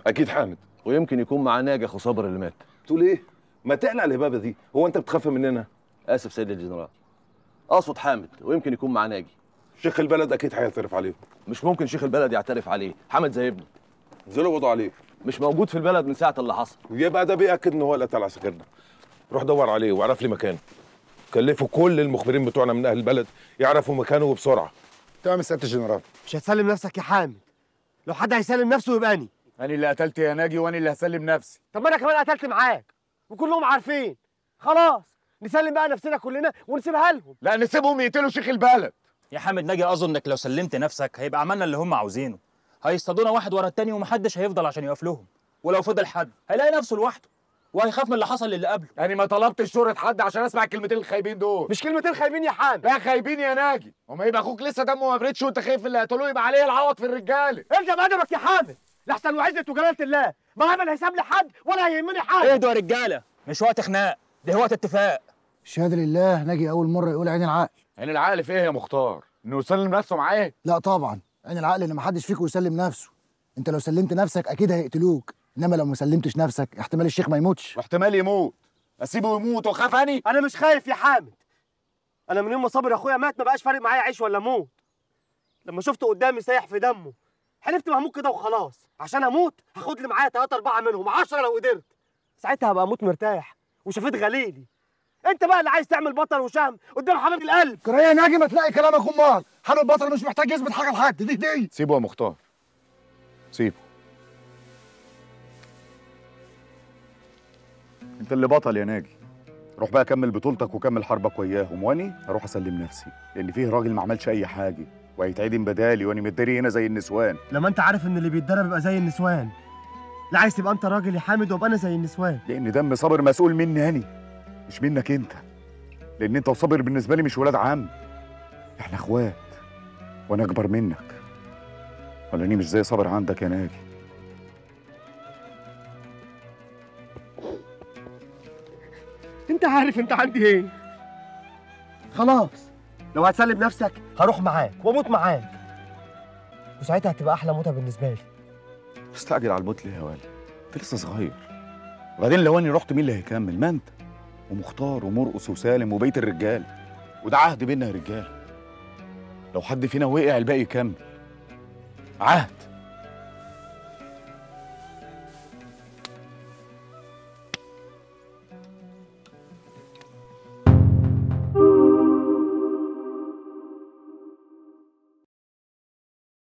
اكيد حامد ويمكن يكون معاه ناجي اخو صابر اللي مات تقول ايه ما تقلع الهبابه دي هو انت بتخاف مننا اسف سيد الجنرال اقصد حامد ويمكن يكون معاه ناجي شيخ البلد اكيد هيعترف عليهم مش ممكن شيخ البلد يعترف عليه حامد زي ابنه انزلوا وضعوا عليه مش موجود في البلد من ساعه اللي حصل يبقى ده بياكد ان هو اللي قتل عساكرنا روح دور عليه واعرف لي مكانه كلفوا كل المخبرين بتوعنا من اهل البلد يعرفوا مكانه وبسرعه تمام يا سياده الجنرال مش هتسلم نفسك يا حامد لو حد هيسلم نفسه يبقى اني انا اللي قتلت يا ناجي وانا اللي هسلم نفسي طب ما انا كمان قتلت معاك وكلهم عارفين خلاص نسلم بقى نفسنا كلنا ونسيبها لهم لا نسيبهم يقتلوا شيخ البلد يا حامد ناجي اظن انك لو سلمت نفسك هيبقى عملنا اللي هم عاوزينه هيصطادونا واحد ورا التاني ومحدش هيفضل عشان يقف لهم ولو فضل حد هيلاقي نفسه لوحده وهيخاف من اللي حصل للي قبله انا ما طلبتش شهرة حد عشان اسمع الكلمتين الخايبين دول مش كلمتين خايبين يا حامد لا خايبين يا ناجي وما يبقى اخوك لسه دمه ما بردش وانت خايف اللي قتلوه يبقى عليه العوض في الرجاله ارجع بأدبك يا حامد لحسن وعزة وجلالة الله ما عمل حساب لحد ولا هيهمني حاجة اهدوا يا رجاله مش وقت خناق ده وقت اتفاق الشهاده لله ناجي اول مره يقول عين العقل عين العقل في ايه يا مختار انه يسلم نفسه معاه لا طبعا عين العقل ان محدش فيكم يسلم نفسه انت لو سلمت نفسك اكيد هيقتلوك انما لو ما سلمتش نفسك احتمال الشيخ ما يموتش واحتمال يموت اسيبه يموت واخاف اني انا مش خايف يا حامد انا من يوم ما صابر اخويا مات ما بقاش فارق معايا اعيش ولا اموت لما شفته قدامي سايح في دمه حلفت ما هموت كده وخلاص عشان اموت هاخد لي معايا تلاتة أربعة منهم عشرة لو قدرت ساعتها هبقى اموت مرتاح وشفيت غليلي انت بقى اللي عايز تعمل بطل وشهم قدام حبيب القلب كرايه يا ناجي ما تلاقي كلامك امال حلو البطل مش محتاج يثبت حاجه لحد دي دي سيبه يا مختار سيبه انت اللي بطل يا ناجي روح بقى كمل بطولتك وكمل حربك وياهم واني هروح اسلم نفسي لان فيه راجل ما عملش اي حاجه وهيتعدم بدالي واني متداري هنا زي النسوان لما انت عارف ان اللي بيتدرب يبقى زي النسوان لا عايز تبقى انت راجل يا حامد وابقى انا زي النسوان لان دم صابر مسؤول مني اني مش منك انت لان انت وصابر بالنسبه لي مش ولاد عم احنا اخوات وانا اكبر منك ولا اني مش زي صابر عندك يا ناجي انت عارف انت عندي ايه خلاص لو هتسلم نفسك هروح معاك واموت معاك وساعتها هتبقى احلى موتة بالنسبه لي تستعجل على الموت ليه يا ولد انت لسه صغير وبعدين لو اني رحت مين اللي هيكمل ما انت ومختار ومرقص وسالم وبيت الرجال وده عهد بينا يا رجال لو حد فينا وقع الباقي يكمل عهد